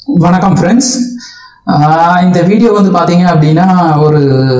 வணக்கம் ஃப்ரெண்ட்ஸ் இந்த வீடியோ வந்து பார்த்தீங்க அப்படின்னா ஒரு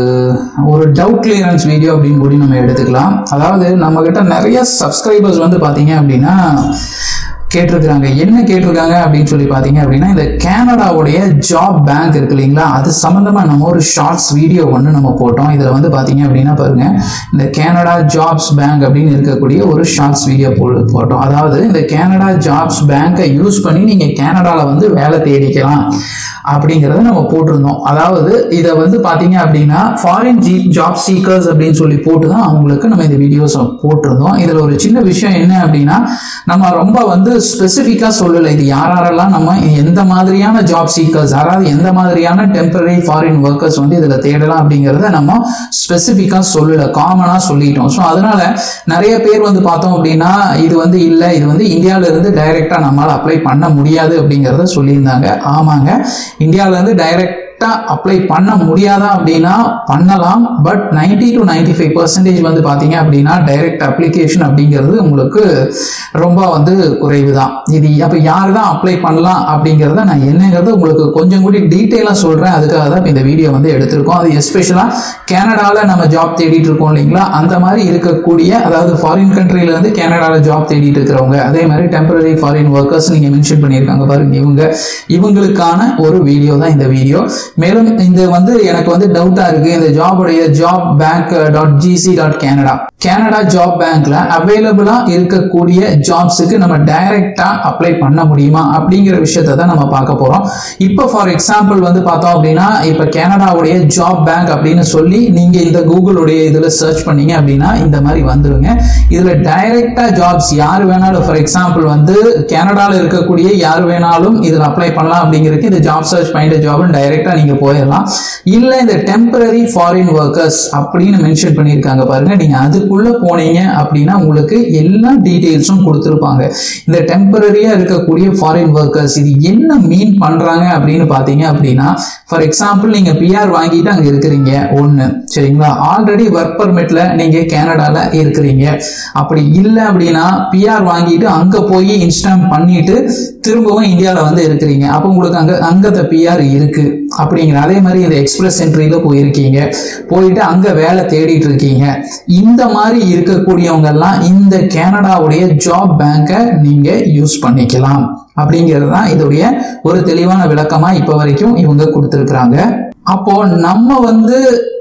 ஒரு டவுட் கிளியரன்ஸ் வீடியோ அப்படின்னு கூட நம்ம எடுத்துக்கலாம் அதாவது நம்மக்கிட்ட நிறைய சப்ஸ்கிரைபர்ஸ் வந்து பார்த்தீங்க அப்படின்னா கேட்டிருக்கிறாங்க என்ன கேட்டிருக்காங்க அப்படின்னு சொல்லி பார்த்தீங்க அப்படின்னா இந்த கனடாவுடைய ஜாப் பேங்க் இருக்கு இல்லைங்களா அது சம்மந்தமாக நம்ம ஒரு ஷார்ட்ஸ் வீடியோ ஒன்று நம்ம போட்டோம் இதில் வந்து பார்த்தீங்க அப்படின்னா பாருங்க இந்த கனடா ஜாப்ஸ் பேங்க் அப்படின்னு இருக்கக்கூடிய ஒரு ஷார்ட்ஸ் வீடியோ போ போட்டோம் அதாவது இந்த கனடா ஜாப்ஸ் பேங்கை யூஸ் பண்ணி நீங்கள் கனடாவில் வந்து வேலை தேடிக்கலாம் அப்படிங்கிறத நம்ம போட்டிருந்தோம் அதாவது இதை வந்து பார்த்தீங்க அப்படின்னா ஃபாரின் ஜி ஜாப் சீக்கர்ஸ் அப்படின்னு சொல்லி போட்டு தான் அவங்களுக்கு நம்ம இந்த வீடியோஸ் போட்டிருந்தோம் இதில் ஒரு சின்ன விஷயம் என்ன அப்படின்னா நம்ம ரொம்ப வந்து ஸ்பெசிஃபிக்காக சொல்லலை இது யார் யாரெல்லாம் நம்ம எந்த மாதிரியான ஜாப் சீக்கர்ஸ் அதாவது எந்த மாதிரியான டெம்பரரி ஃபாரின் ஒர்க்கர்ஸ் வந்து இதில் தேடலாம் அப்படிங்கிறத நம்ம ஸ்பெசிஃபிக்காக சொல்லலை காமனாக சொல்லிட்டோம் ஸோ அதனால நிறைய பேர் வந்து பார்த்தோம் அப்படின்னா இது வந்து இல்லை இது வந்து இந்தியாவில இருந்து டைரெக்டாக நம்மளால் அப்ளை பண்ண முடியாது அப்படிங்கிறத சொல்லியிருந்தாங்க ஆமாங்க இந்தியாவிலேருந்து டைரக்ட் அப்ளை பண்ண முடியாதா அப்படின்னா பண்ணலாம் but ninety to ninety five percentage வந்து பார்த்தீங்க அப்படின்னா டைரக்ட் அப்ளிகேஷன் அப்படிங்கிறது உங்களுக்கு ரொம்ப வந்து குறைவு தான் இது அப்போ யார் தான் அப்ளை பண்ணலாம் அப்படிங்கிறத நான் என்னங்கிறத உங்களுக்கு கொஞ்சம் கூடி டீட்டெயிலாக சொல்கிறேன் அதுக்காக தான் இந்த வீடியோ வந்து எடுத்திருக்கோம் அது எஸ்பெஷலாக கனடாவில் நம்ம ஜாப் தேடிட்டு இருக்கோம் இல்லைங்களா அந்த மாதிரி இருக்கக்கூடிய அதாவது ஃபாரின் கண்ட்ரிலேருந்து கனடாவில் ஜாப் தேடிட்டு இருக்கிறவங்க அதே மாதிரி டெம்பரரி ஃபாரின் ஒர்க்கர்ஸ் நீங்கள் மென்ஷன் பண்ணியிருக்காங்க பாருங்க இவங்க இவங்களுக்கான ஒரு வீடியோ தான் இந்த வீடியோ மேலும் இந்த வந்து எனக்கு வந்து டவுட்டா இருக்கு இந்த ஜாபுடைய job bank dot GC dot Canada Canada job பேங்க்ல அவைலபிளா இருக்கக்கூடிய ஜாப்ஸுக்கு நம்ம டைரக்டா அப்ளை பண்ண முடியுமா அப்படிங்கிற விஷயத்தை தான் நம்ம பார்க்க போறோம் இப்போ ஃபார் எக்ஸாம்பிள் வந்து பார்த்தோம் அப்படின்னா இப்போ கேனடாவுடைய ஜாப் பேங்க் அப்படின்னு சொல்லி நீங்க இந்த கூகுளுடைய இதுல சர்ச் பண்ணீங்க அப்படின்னா இந்த மாதிரி வந்துருங்க இதுல டைரக்டா ஜாப்ஸ் யார் வேணாலும் ஃபார் எக்ஸாம்பிள் வந்து கனடால இருக்கக்கூடிய யார் வேணாலும் இதுல அப்ளை பண்ணலாம் அப்படிங்கிறதுக்கு இந்த ஜாப் சர்ச் ஃபைண்ட் ஜாப்னு டைரக்டா நீங்க போயிடலாம் இல்ல இந்த டெம்பரரி ஃபாரின் ஒர்க்கர்ஸ் அப்படின்னு மென்ஷன் பண்ணியிருக்காங்க பாருங்க நீங்க அதுக்குள்ள போனீங்க அப்படின்னா உங்களுக்கு எல்லா டீடைல்ஸும் கொடுத்துருப்பாங்க இந்த டெம்பரரியா இருக்கக்கூடிய ஃபாரின் ஒர்க்கர்ஸ் இது என்ன மீன் பண்றாங்க அப்படின்னு பாத்தீங்க அப்படின்னா ஃபார் எக்ஸாம்பிள் நீங்க பிஆர் வாங்கிட்டு அங்க இருக்கிறீங்க ஒண்ணு சரிங்களா ஆல்ரெடி ஒர்க் பர்மிட்ல நீங்க கனடால இருக்கிறீங்க அப்படி இல்லை அப்படின்னா பிஆர் வாங்கிட்டு அங்க போய் இன்ஸ்டாம் பண்ணிட்டு திரும்பவும் இந்தியாவில் வந்து இருக்கிறீங்க அப்போ உங்களுக்கு அங்கே அங்கத்த பிஆர் இருக்கு அப்படிங்கிற அதே மாதிரி இந்த எக்ஸ்பிரஸ் சென்ட்ரியில் போயிருக்கீங்க போயிட்டு அங்கே வேலை தேடிட்டு இருக்கீங்க இந்த மாதிரி இருக்கக்கூடியவங்க எல்லாம் இந்த கனடாவுடைய ஜாப் பேங்கை நீங்கள் யூஸ் பண்ணிக்கலாம் அப்படிங்கிறது தான் இதோடைய ஒரு தெளிவான விளக்கமா இப்போ வரைக்கும் இவங்க கொடுத்துருக்குறாங்க அப்போ நம்ம வந்து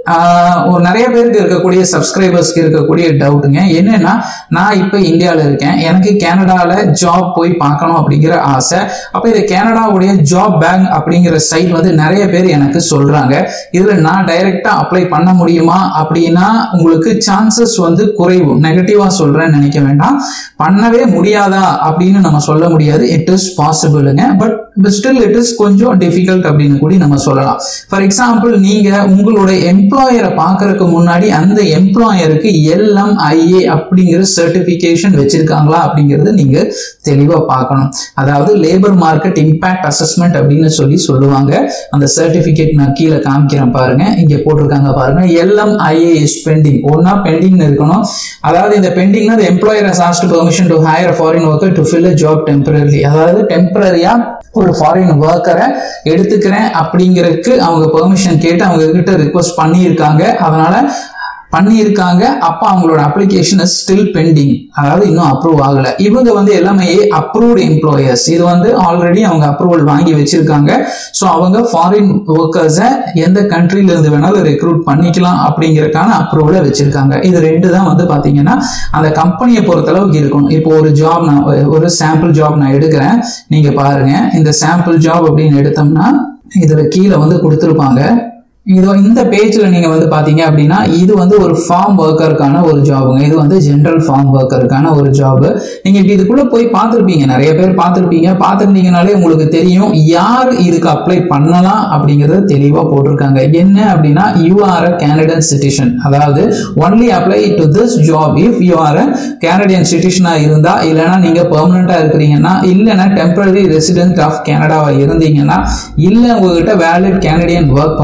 ஒரு நிறைய பேருக்கு இருக்கக்கூடிய சப்ஸ்கிரைபர்ஸ்க்கு இருக்கக்கூடிய டவுட்டுங்க என்னன்னா நான் இப்போ இந்தியாவில் இருக்கேன் எனக்கு கனடாவில் ஜாப் போய் பார்க்கணும் அப்படிங்கிற ஆசை அப்போ இது கனடாவுடைய ஜாப் பேங்க் அப்படிங்கிற சைட் வந்து நிறைய பேர் எனக்கு சொல்றாங்க இதில் நான் டைரெக்டாக அப்ளை பண்ண முடியுமா அப்படின்னா உங்களுக்கு சான்சஸ் வந்து குறைவு நெகட்டிவாக சொல்றேன்னு நினைக்க வேண்டாம் பண்ணவே முடியாதா அப்படின்னு நம்ம சொல்ல முடியாது இட் இஸ் பாசிபிளுங்க பட் ஸ்டில் இட் இஸ் கொஞ்சம் டிஃபிகல்ட் அப்படின்னு கூட நம்ம சொல்லலாம் ஃபார் எக்ஸாம்பிள் நீங்க உங்களோட எம்ப்ளாயரை பார்க்கறதுக்கு முன்னாடி அந்த எம்ப்ளாயருக்கு எல்எம்ஐஏ அப்படிங்கிற சர்டிபிகேஷன் வச்சிருக்காங்களா அப்படிங்கிறது நீங்க தெளிவா பார்க்கணும் அதாவது லேபர் மார்க்கெட் இம்பாக்ட் அசஸ்மெண்ட் அப்படின்னு சொல்லி சொல்லுவாங்க அந்த சர்டிபிகேட் நான் கீழே காமிக்கிறேன் பாருங்க இங்க போட்டிருக்காங்க பாருங்க எல்எம்ஐஏ இஸ் பெண்டிங் ஒன்னா பெண்டிங் இருக்கணும் அதாவது இந்த பெண்டிங்னா employer has asked permission to hire foreign worker to fill a job temporary அதாவது டெம்பரரியா ஒரு ஃபாரின் ஒர்க்கரை எடுத்துக்கிறேன் அப்படிங்கிறதுக்கு அவங்க பெர்மிஷன் கேட்டு அவங்க கிட்ட ரிக்வஸ்ட் பண்ணியிருக்காங்க அதனால பண்ணியிருக்காங்க அப்போ அவங்களோட அப்ளிகேஷன் ஸ்டில் பெண்டிங் அதாவது இன்னும் அப்ரூவ் ஆகலை இவங்க வந்து எல்லாமே அப்ரூவ்டு எம்ப்ளாயர்ஸ் இது வந்து ஆல்ரெடி அவங்க அப்ரூவல் வாங்கி வச்சிருக்காங்க ஸோ அவங்க ஃபாரின் ஒர்க்கர்ஸை எந்த கண்ட்ரில இருந்து வேணாலும் ரெக்ரூட் பண்ணிக்கலாம் அப்படிங்கறதுக்கான அப்ரூவலை வச்சிருக்காங்க இது ரெண்டு தான் வந்து பார்த்தீங்கன்னா அந்த கம்பெனியை பொறுத்தளவுக்கு இருக்கணும் இப்போ ஒரு ஜாப் நான் ஒரு சாம்பிள் ஜாப் நான் எடுக்கிறேன் நீங்க பாருங்க இந்த சாம்பிள் ஜாப் அப்படின்னு எடுத்தோம்னா இதுல கீழே வந்து கொடுத்துருப்பாங்க இது இந்த பேஜில் நீங்கள் வந்து பார்த்தீங்க அப்படின்னா இது வந்து ஒரு ஃபார்ம் ஒர்க்கருக்கான ஒரு ஜாபுங்க இது வந்து ஜென்ரல் ஃபார்ம் ஒர்க்கருக்கான ஒரு ஜாபு நீங்கள் இப்படி இதுக்குள்ளே போய் பார்த்துருப்பீங்க நிறைய பேர் பார்த்துருப்பீங்க பார்த்துருந்தீங்கனாலே உங்களுக்கு தெரியும் யார் இதுக்கு அப்ளை பண்ணலாம் அப்படிங்கிறத தெளிவாக போட்டிருக்காங்க என்ன அப்படின்னா you are a Canadian citizen அதாவது only apply to this job if you are a Canadian சிட்டிசனாக இருந்தால் இல்லைனா நீங்கள் பெர்மனண்ட்டாக இருக்கிறீங்கன்னா இல்லைனா டெம்பரரி ரெசிடென்ட் ஆஃப் கனடாவாக இருந்தீங்கன்னா இல்லை உங்ககிட்ட வேலிட் கேனடியன் ஒர்க் பர்மிட் இருந்து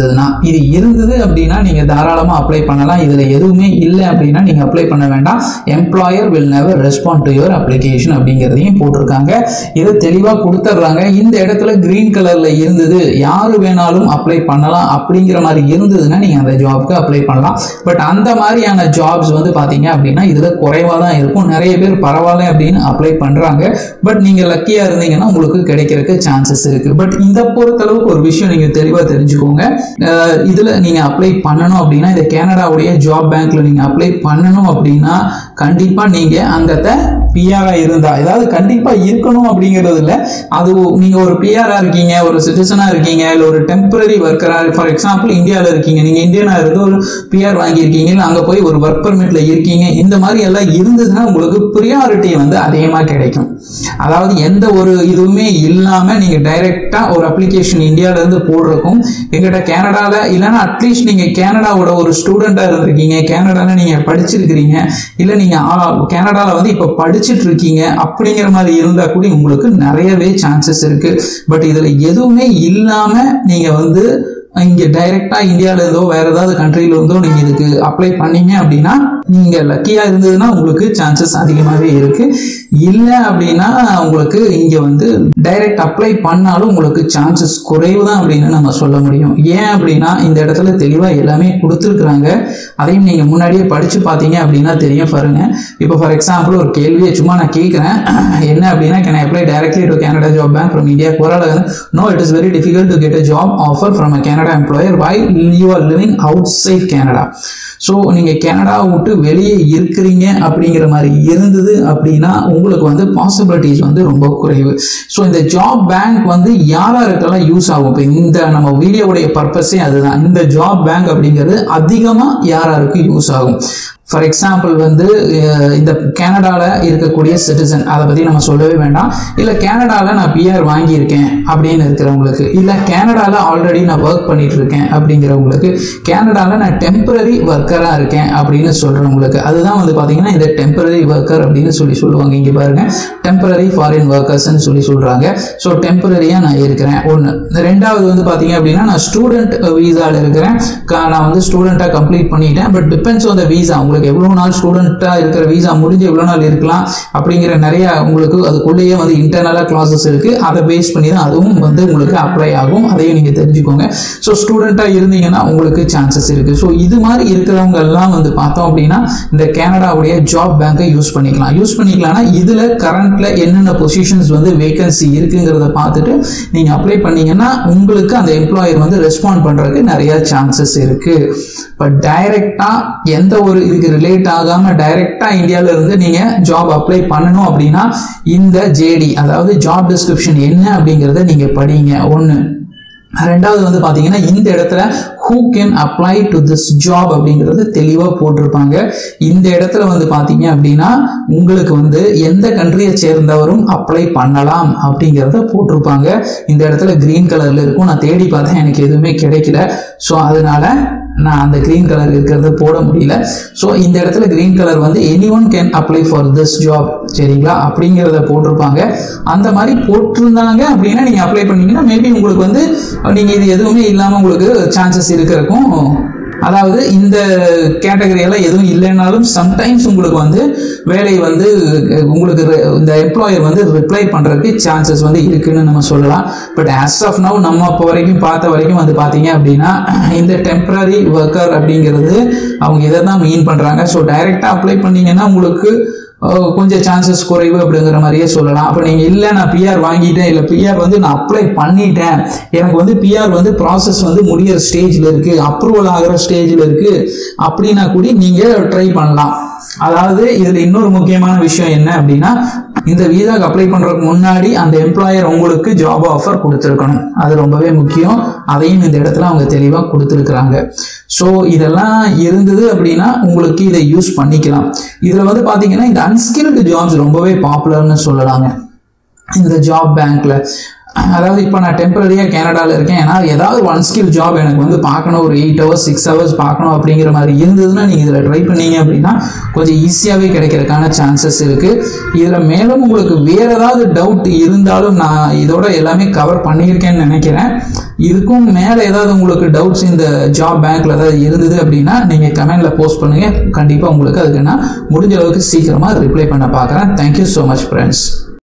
இருந்ததுன்னா இது இருந்தது அப்படின்னா நீங்கள் தாராளமாக அப்ளை பண்ணலாம் இதில் எதுவுமே இல்லை அப்படின்னா நீங்கள் அப்ளை பண்ண வேண்டாம் employer will never respond to your application அப்படிங்கிறதையும் போட்டிருக்காங்க இதை தெளிவாக கொடுத்துட்றாங்க இந்த இடத்துல கிரீன் கலரில் இருந்தது யார் வேணாலும் அப்ளை பண்ணலாம் அப்படிங்கிற மாதிரி இருந்ததுன்னா நீங்கள் அந்த ஜாப்க்கு அப்ளை பண்ணலாம் பட் அந்த மாதிரியான ஜாப்ஸ் வந்து பார்த்தீங்க அப்படின்னா இதில் குறைவாக தான் இருக்கும் நிறைய பேர் பரவாயில்ல அப்படின்னு அப்ளை பண்ணுறாங்க பட் நீங்கள் லக்கியாக இருந்தீங்கன்னா உங்களுக்கு கிடைக்கிறதுக்கு சான்சஸ் இருக்குது பட் இந்த பொறுத்தளவுக்கு ஒரு விஷயம் நீங்கள் தெளிவாக தெரிஞ்சுக்கோங்க அஹ் இதுல நீங்க அப்ளை பண்ணணும் அப்படின்னா இந்த கனடாவுடைய ஜாப் பேங்க்ல நீங்க அப்ளை பண்ணணும் அப்படின்னா கண்டிப்பா நீங்க அங்கத்த பிஆரா இருந்தா ஏதாவது கண்டிப்பா இருக்கணும் அப்படிங்கிறது இல்ல அது நீங்க ஒரு பிஆரா இருக்கீங்க ஒரு சிட்டிசனா இருக்கீங்க இல்ல ஒரு டெம்பரரி ஒர்க்கரா ஃபார் எக்ஸாம்பிள் இந்தியால இருக்கீங்க நீங்க இந்தியனா இருந்து ஒரு பிஆர் வாங்கியிருக்கீங்க இல்ல அங்க போய் ஒரு ஒர்க் பர்மிட்ல இருக்கீங்க இந்த மாதிரி எல்லாம் இருந்ததுன்னா உங்களுக்கு ப்ரியாரிட்டி வந்து அதிகமா கிடைக்கும் அதாவது எந்த ஒரு இதுவுமே இல்லாம நீங்க டைரக்டா ஒரு அப்ளிகேஷன் இந்தியால இருந்து போடுறதுக்கும் எங்கிட்ட கனடால இல்லைன்னா அட்லீஸ்ட் நீங்க கனடாவோட ஒரு ஸ்டூடெண்டா இருந்திருக்கீங்க கனடால நீங்க படிச்சிருக்கிறீங்க இல்ல நீங்க ஆ- கனடால வந்து இப்ப படிச்சிட்டு இருக்கீங்க அப்படிங்கிற மாதிரி இருந்தா கூட உங்களுக்கு நிறையவே சான்சஸ் இருக்கு பட் இதுல எதுவுமே இல்லாம நீங்க வந்து இங்க டைரக்டா இந்தியால இருந்தோ வேற ஏதாவது கண்ட்ரில இருந்தோ நீங்க இதுக்கு அப்ளை பண்ணீங்க அப்படின்னா நீங்க லக்கியா இருந்ததுன்னா உங்களுக்கு சான்சஸ் அதிகமாகவே இருக்கு இல்லை அப்படின்னா உங்களுக்கு இங்க வந்து டைரக்ட் அப்ளை பண்ணாலும் உங்களுக்கு சான்சஸ் குறைவு தான் அப்படின்னு நம்ம சொல்ல முடியும் ஏன் அப்படின்னா இந்த இடத்துல தெளிவா எல்லாமே கொடுத்துருக்குறாங்க அதையும் நீங்க முன்னாடியே படிச்சு பார்த்தீங்க அப்படின்னா தெரியும் பாருங்க இப்போ ஃபார் எக்ஸாம்பிள் ஒரு கேள்வியை சும்மா நான் கேட்குறேன் என்ன அப்படின்னா can apply directly to Canada job bank from India கோரால no it is very difficult to get a job offer from a Canada employer why you are living outside Canada so நீங்கள் Canada விட்டு வெளியே இருக்கிறீங்க அப்படிங்கிற மாதிரி இருந்தது அப்படின்னா உங்களுக்கு வந்து பாசிபிலிட்டிஸ் வந்து ரொம்ப குறைவு ஸோ இந்த ஜாப் பேங்க் வந்து யார் யாருக்கெல்லாம் யூஸ் ஆகும் இப்போ இந்த நம்ம வீடியோவுடைய பர்பஸே அதுதான் இந்த ஜாப் பேங்க் அப்படிங்கிறது அதிகமாக யார் யாருக்கு யூஸ் ஆகும் ஃபார் எக்ஸாம்பிள் வந்து அஹ், இந்த கனடாவில் இருக்கக்கூடிய சிட்டிசன் அதை பற்றி நம்ம சொல்லவே வேண்டாம் இல்லை கனடாவில் நான் பிஆர் வாங்கியிருக்கேன் அப்படின்னு இருக்கிறவங்களுக்கு இல்லை கனடாவில் ஆல்ரெடி நான் ஒர்க் பண்ணிட்டு இருக்கேன் அப்படிங்கிறவங்களுக்கு கனடாவில் நான் டெம்பரரி ஒர்க்கராக இருக்கேன் அப்படின்னு சொல்கிறவங்களுக்கு அதுதான் வந்து பார்த்தீங்கன்னா இந்த டெம்பரரி ஒர்க்கர் அப்படின்னு சொல்லி சொல்லுவாங்க இங்கே பாருங்க டெம்பரரி ஃபாரின் ஒர்க்கர்ஸ்ன்னு சொல்லி சொல்கிறாங்க ஸோ டெம்பரரியாக நான் இருக்கிறேன் ஒன்று ரெண்டாவது வந்து பார்த்தீங்க அப்படின்னா நான் ஸ்டூடெண்ட் வீசாவில் இருக்கிறேன் க- நான் வந்து ஸ்டூடெண்ட்டாக கம்ப்ளீட் பண்ணிட்டேன் but depends on the visa உங்களுக்கு எவ்வளோ நாள் ஸ்டூடெண்ட்டாக இருக்கிற வீசா முடிஞ்சு எவ்வளோ நாள் இருக்கலாம் அப்படிங்கிற நிறைய உங்களுக்கு அதுக்குள்ளேயே வந்து இன்டர்னலாக கிளாஸஸ் இருக்குது அதை பேஸ் பண்ணி தான் அதுவும் வந்து உங்களுக்கு அப்ளை ஆகும் அதையும் நீங்கள் தெரிஞ்சுக்கோங்க ஸோ ஸ்டூடெண்ட்டாக இருந்தீங்கன்னா உங்களுக்கு சான்சஸ் இருக்குது ஸோ இது மாதிரி இருக்கிறவங்க எல்லாம் வந்து பார்த்தோம் அப்படின்னா இந்த கனடாவுடைய ஜாப் பேங்கை யூஸ் பண்ணிக்கலாம் யூஸ் பண்ணிக்கலாம்னா இதில் கரண்ட்ல என்னென்ன பொசிஷன்ஸ் வந்து வேகன்சி இருக்குங்கிறத பார்த்துட்டு நீங்கள் அப்ளை பண்ணீங்கன்னா உங்களுக்கு அந்த எம்ப்ளாயர் வந்து ரெஸ்பாண்ட் பண்ணுறதுக்கு நிறைய சான்சஸ் இருக்குது பட் டைரெக்டாக எந்த ஒரு இதுக்கு ரிலேட் ஆகாமல் டைரெக்டாக இந்தியாவில் இருந்து நீங்கள் ஜாப் அப்ளை பண்ணணும் அப்படின்னா இந்த ஜேடி அதாவது ஜாப் டிஸ்கிரிப்ஷன் என்ன அப்படிங்கிறத நீங்கள் படிங்க ஒன்று ரெண்டாவது வந்து பார்த்தீங்கன்னா இந்த இடத்துல who can apply to this job அப்படிங்கிறது தெளிவாக போட்டிருப்பாங்க இந்த இடத்துல வந்து பார்த்தீங்க அப்படின்னா உங்களுக்கு வந்து எந்த கண்ட்ரியை சேர்ந்தவரும் அப்ளை பண்ணலாம் அப்படிங்கிறத போட்டிருப்பாங்க இந்த இடத்துல கிரீன் கலரில் இருக்கும் நான் தேடி பார்த்தேன் எனக்கு எதுவுமே கிடைக்கல ஸோ அதனால நான் அந்த கிரீன் கலர் இருக்கிறத போட முடியல ஸோ இந்த இடத்துல கிரீன் கலர் வந்து any one can apply for this job சரிங்களா அப்படிங்கிறத போட்டிருப்பாங்க அந்த மாதிரி போட்டிருந்தாங்க அப்படின்னா நீங்கள் அப்ளை பண்ணீங்கன்னா மேபி உங்களுக்கு வந்து நீங்கள் இது எதுவுமே இல்லாமல் உங்களுக்கு சான்சஸ் இருக்கிறக்கும் அதாவது இந்த கேட்டகரி எல்லாம் எதுவும் இல்லைனாலும் சம்டைம்ஸ் உங்களுக்கு வந்து வேலை வந்து அஹ், உங்களுக்கு re- இந்த எம்ப்ளாயர் வந்து ரிப்ளை பண்ணுறதுக்கு சான்சஸ் வந்து இருக்குன்னு நம்ம சொல்லலாம் பட் ஆஸ் ஆஃப் நவ் நம்ம இப்போ வரைக்கும் பார்த்த வரைக்கும் வந்து பார்த்தீங்க அப்படின்னா இந்த டெம்பரரி ஒர்க்கர் அப்படிங்கிறது அவங்க இதை தான் மீன் பண்ணுறாங்க ஸோ டைரெக்டாக அப்ளை பண்ணீங்கன்னா உங்களுக்கு அஹ், கொஞ்சம் சான்சஸ் குறைவு அப்படிங்கிற மாதிரியே சொல்லலாம் அப்போ நீங்கள் இல்லை நான் பிஆர் வாங்கிட்டேன் இல்லை பிஆர் வந்து நான் அப்ளை பண்ணிட்டேன் எனக்கு வந்து பிஆர் வந்து ப்ராசஸ் வந்து முடியிற ஸ்டேஜில் இருக்குது அப்ரூவல் ஆகிற ஸ்டேஜில் இருக்குது அப்படின்னா கூட நீங்கள் ட்ரை பண்ணலாம் அதாவது இதில் இன்னொரு முக்கியமான விஷயம் என்ன அப்படின்னா இந்த வீசாக்கு அப்ளை பண்ணுறதுக்கு முன்னாடி அந்த எம்ப்ளாயர் உங்களுக்கு ஜாப் ஆஃபர் கொடுத்துருக்கணும் அது ரொம்பவே முக்கியம் அதையும் இந்த இடத்துல அவங்க தெளிவாக கொடுத்துருக்குறாங்க ஸோ இதெல்லாம் இருந்தது அப்படின்னா உங்களுக்கு இதை யூஸ் பண்ணிக்கலாம் இதில் வந்து பார்த்தீங்கன்னா இந்த அன்ஸ்கில்டு ஜாப்ஸ் ரொம்பவே பாப்புலர்னு சொல்லலாங்க இந்த ஜாப் பேங்க்ல அதாவது இப்போ நான் டெம்பரரியாக கனடாவில் இருக்கேன் ஏன்னா ஏதாவது ஒன் ஸ்கில் ஜாப் எனக்கு வந்து பார்க்கணும் ஒரு எயிட் ஹவர்ஸ் சிக்ஸ் ஹவர்ஸ் பார்க்கணும் அப்படிங்கிற மாதிரி இருந்ததுன்னா நீங்கள் இதில் ட்ரை பண்ணீங்க அப்படின்னா கொஞ்சம் ஈஸியாகவே கிடைக்கிறதுக்கான சான்சஸ் இருக்குது இதில் மேலும் உங்களுக்கு வேறு ஏதாவது டவுட் இருந்தாலும் நான் இதோட எல்லாமே கவர் பண்ணியிருக்கேன்னு நினைக்கிறேன் இதுக்கும் மேலே ஏதாவது உங்களுக்கு டவுட்ஸ் இந்த ஜாப் பேங்க்கில் ஏதாவது இருந்தது அப்படின்னா நீங்கள் கமெண்டில் போஸ்ட் பண்ணுங்கள் கண்டிப்பாக உங்களுக்கு அதுக்கு நான் முடிஞ்ச அளவுக்கு சீக்கிரமாக ரிப்ளை பண்ண பார்க்குறேன் தேங்க்யூ ஸோ மச் ஃப்ரெண்ட்ஸ்